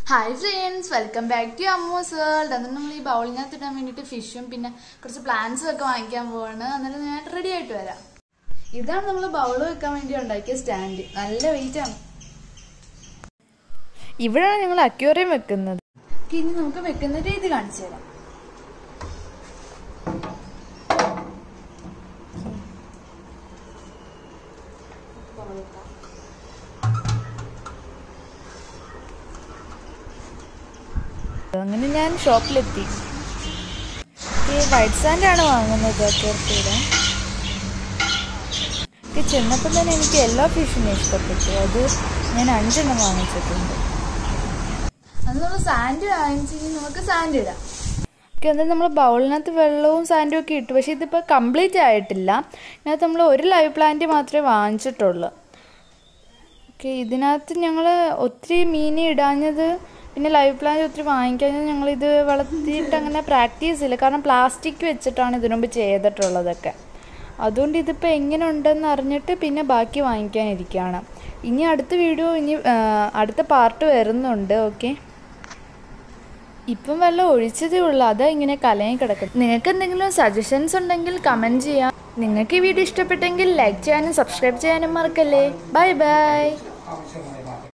hi friends welcome back to Ammu's world എന്നിട്ട് നമ്മൾ ഈ ബൗളിനകത്ത് ഇടാൻ വേണ്ടിയിട്ട് ഫിഷും പിന്നെ കുറച്ച് പ്ലാന്റ്സും ഒക്കെ വാങ്ങിക്കാൻ പോവാണ് എന്നിട്ട് ഞാൻ റെഡി ആയിട്ട് വരാം ഇതാണ് നമ്മൾ ബൗൾ വെക്കാൻ വേണ്ടി ഉണ്ടാക്കിയ സ്റ്റാൻഡ് നല്ല വെയിറ്റ് ആണ് ഇവിടെയാണ് ഞങ്ങൾ അക്വേറിയം വെക്കുന്നത് ഓക്കേ, ഇനി നമുക്ക് വെക്കുന്ന രീതി കാണിച്ചു തരാം അങ്ങനെ ഞാൻ ഷോപ്പിലെത്തി ഈ വൈറ്റ് സാൻഡാണ് വാങ്ങുന്നത് അക്വേറിയത്തിയുടെ ഒക്കെ ചെന്നപ്പോൾ തന്നെ എനിക്ക് എല്ലാ ഫിഷിനെ ഇഷ്ടപ്പെട്ടു അത് ഞാൻ അഞ്ചെണ്ണം വാങ്ങിച്ചിട്ടുണ്ട് അത് നമ്മൾ സാൻഡ് വാങ്ങിച്ച് ഇനി നമുക്ക് സാൻഡ് ഇടാം ഓക്കെ എന്നാൽ നമ്മൾ ബൗളിനകത്ത് വെള്ളവും സാൻഡും ഒക്കെ ഇട്ടു പക്ഷേ ഇതിപ്പോൾ കംപ്ലീറ്റ് ആയിട്ടില്ല ഇതിനകത്ത് നമ്മൾ ഒരു ലൈവ് പ്ലാന്റ് മാത്രമേ വാങ്ങിച്ചിട്ടുള്ളൂ ഓക്കെ ഇതിനകത്ത് ഞങ്ങൾ ഒത്തിരി മീനെ ഇടാഞ്ഞത് പിന്നെ ലൈവ് പ്ലാന്റ് ഒത്തിരി വാങ്ങിക്കാഞ്ഞത് ഞങ്ങളിത് വളർത്തിയിട്ട് അങ്ങനെ പ്രാക്ടീസ് ചെയ്യില്ല കാരണം പ്ലാസ്റ്റിക് വെച്ചിട്ടാണ് ഇതിനു മുമ്പ് ചെയ്തിട്ടുള്ളതൊക്കെ അതുകൊണ്ട് ഇതിപ്പോൾ എങ്ങനെ ഉണ്ടെന്ന് അറിഞ്ഞിട്ട് പിന്നെ ബാക്കി വാങ്ങിക്കാനിരിക്കുകയാണ് ഇനി അടുത്ത വീഡിയോ ഇനി ആ, അടുത്ത പാർട്ട് വരുന്നുണ്ട് ഓക്കെ ഇപ്പം വല്ല ഒഴിച്ചതേ ഉള്ളൂ അതാ ഇങ്ങനെ കലങ്ങി കിടക്കുന്നത് നിങ്ങൾക്ക് എന്തെങ്കിലും സജഷൻസ് ഉണ്ടെങ്കിൽ കമൻറ്റ് ചെയ്യാം നിങ്ങൾക്ക് ഈ വീഡിയോ ഇഷ്ടപ്പെട്ടെങ്കിൽ ലൈക്ക് ചെയ്യാനും സബ്സ്ക്രൈബ് ചെയ്യാനും മറക്കല്ലേ ബൈ ബൈ